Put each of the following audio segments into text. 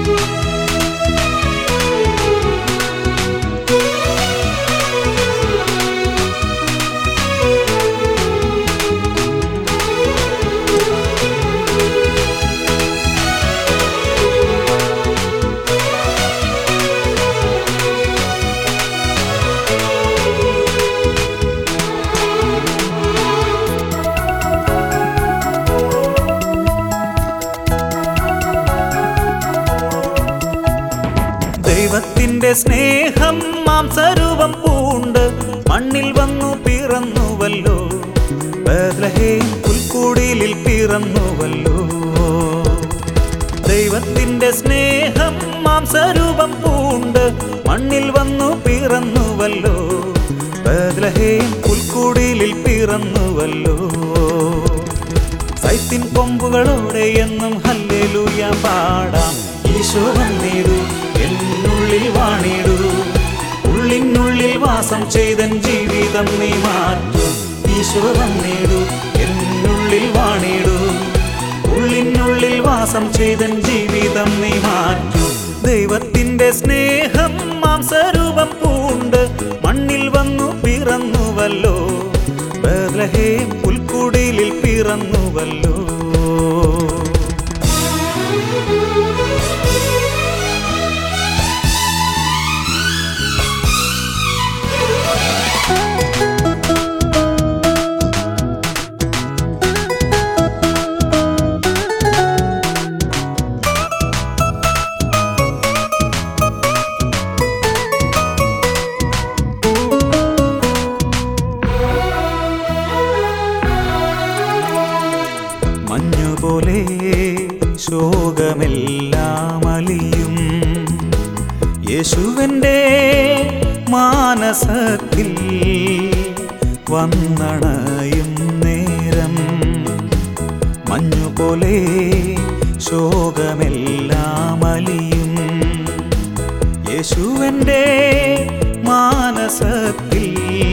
ദൈവത്തിന്റെ സ്നേഹം മാംസരൂപം പൂണ്ട് മണ്ണിൽ വന്നു പിറന്നുവല്ലോ ബേത്ലഹേം പുൽക്കൂടിലിൽ പിറന്നുവല്ലോ ദൈവത്തിന്റെ സ്നേഹം മാംസരൂപം പൂണ്ട് മണ്ണിൽ വന്നു പിറന്നുവല്ലോ ബേത്ലഹേം പുൽക്കൂടിലിൽ പിറന്നുവല്ലോ സൈത്തിൻ കൊമ്പുകളോടെ എന്നും ഹല്ലേലൂയ പാടാം ഈശോ വന്നിടൂ എന്നുള്ളിൽ വാണിടൂ ഉള്ളിനുള്ളിൽ വാസം ചെയ്തൻ ജീവിതം നീ മാറ്റും ഈശോ വന്നിടൂ എന്നുള്ളിൽ വാണിടൂ ഉള്ളിനുള്ളിൽ വാസം ചെയ്തൻ ജീവിതം നീ മാറ്റും ദൈവത്തിന്റെ സ്നേഹം മാംസരൂപം പൂണ്ട് മണ്ണിൽ വന്നു പിറന്നുവല്ലോ ബേത്ലഹേം പുൽക്കുടിലിൽ പിറന്നുവല്ലോ മഞ്ഞുപോലെ ശോകമെല്ലാം അലിയും യേശുവൻ്റെ മാനസത്തിൽ വന്നണയും നേരം മഞ്ഞുപോലെ ശോകമെല്ലാം അലിയും യേശുവൻ്റെ മാനസത്തിൽ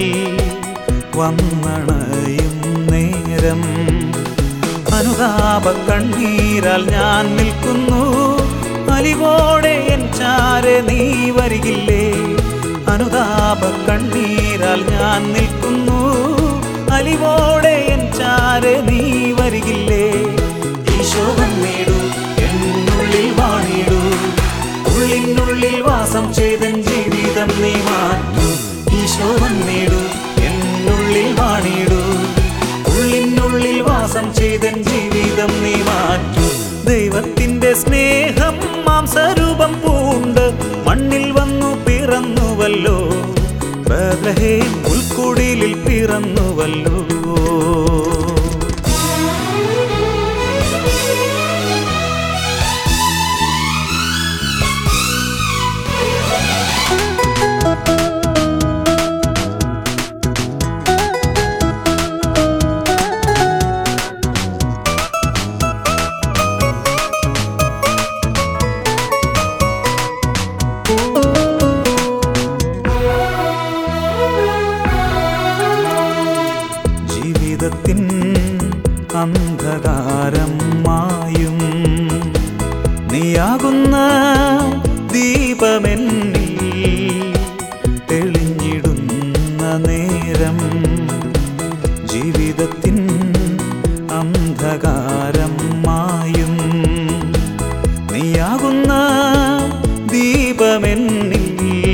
വന്നണയും നേരം അനുതാപ കണ്ണീരാൽ ഞാൻ നിൽക്കുന്നു അലിവോടെ എൻ ചാരെ നീ വരികില്ലേ അനുതാപ കണ്ണീരാൽ ഞാൻ നിൽക്കുന്നു അലിവോടെ എൻ ചാരെ നീ വരികില്ലേ ഈശോ വന്നിടൂ എന്നുള്ളിൽ വാണിടൂ ഉള്ളിനുള്ളിൽ വാസം ചെയ്തൻ ജീവിതം നീ മാറ്റൂ ഈശോ വന്നിടൂ എന്നുള്ളിൽ വാണിടൂ ഉള്ളിനുള്ളിൽ വാസം ചെയ്തൻ ജീവിതം നീ മാറ്റൂ ദൈവത്തിന്റെ സ്നേഹം മാംസരൂപം പൂണ്ട് മണ്ണിൽ വന്നു പിറന്നുവല്ലോ ബേത്ലഹേം ഉൾക്കുടിലിൽ പിറന്നുവല്ലോ ജീവിതത്തിൻ അന്ധകാരം മായും നീയാകുന്ന ദീപമെന്നിൽ തെളിഞ്ഞിടുന്ന നേരം ജീവിതത്തിൻ അന്ധകാരം മായും നീയാകുന്ന ദീപമെന്നിൽ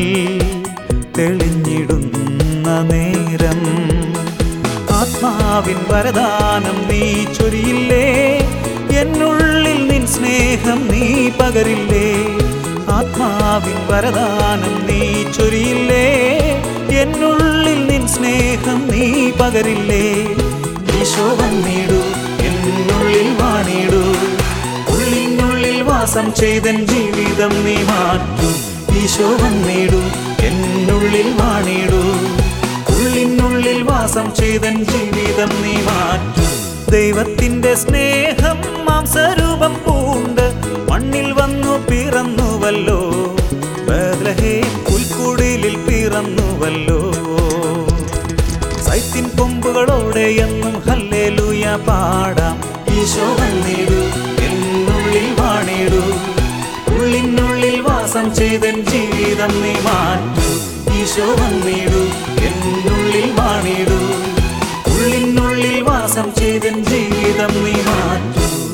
തെളിഞ്ഞിടുന്ന നേരം ആത്മാവിൻ വരദാനം നീ ചൊരിയില്ലേ എന്നുള്ളിൽ നിൻ സ്നേഹം നീ പകരില്ലേ ആത്മാവിൻ വരദാനം നീ ചൊരിയില്ലേ എന്നുള്ളിൽ നിൻ സ്നേഹം നീ പകരില്ലേ ഈശോ വന്നിടൂ എന്നുള്ളിൽ വാണിടൂ ഉള്ളിനുള്ളിൽ വാസം ചെയ്തൻ ജീവിതം നീ മാറ്റൂ ഈശോ വന്നിടൂ എന്നുള്ളിൽ വാണിടൂ ഉള്ളിനുള്ളിൽ വാസം ചെയ്തൻ ജീവിതം നീ മാറ്റൂ ദൈവത്തിന്റെ സ്നേഹം മാംസരൂപം പൂണ്ട് മണ്ണിൽ വന്നു പിറന്നുവല്ലോ ബേത്ലഹേം പുൽക്കുടിലിൽ പിറന്നുവല്ലോ സൈത്തിൻ കൊമ്പുകളോടെ എന്നും ഹല്ലേലൂയ പാടാം ഈശോ വന്നിടൂ എന്നുള്ളിൽ വാണിടൂ ഉള്ളിനുള്ളിൽ വാസം ചെയ്തൻ ജീവിതം നീ മാറ്റൂ ഈശോ വന്നിടൂ എന്നുള്ളിൽ വാണിടൂ ഉള്ളിനുള്ളിൽ വാസം ചെയ്തൻ ജീവിതം നീ മാറ്റൂ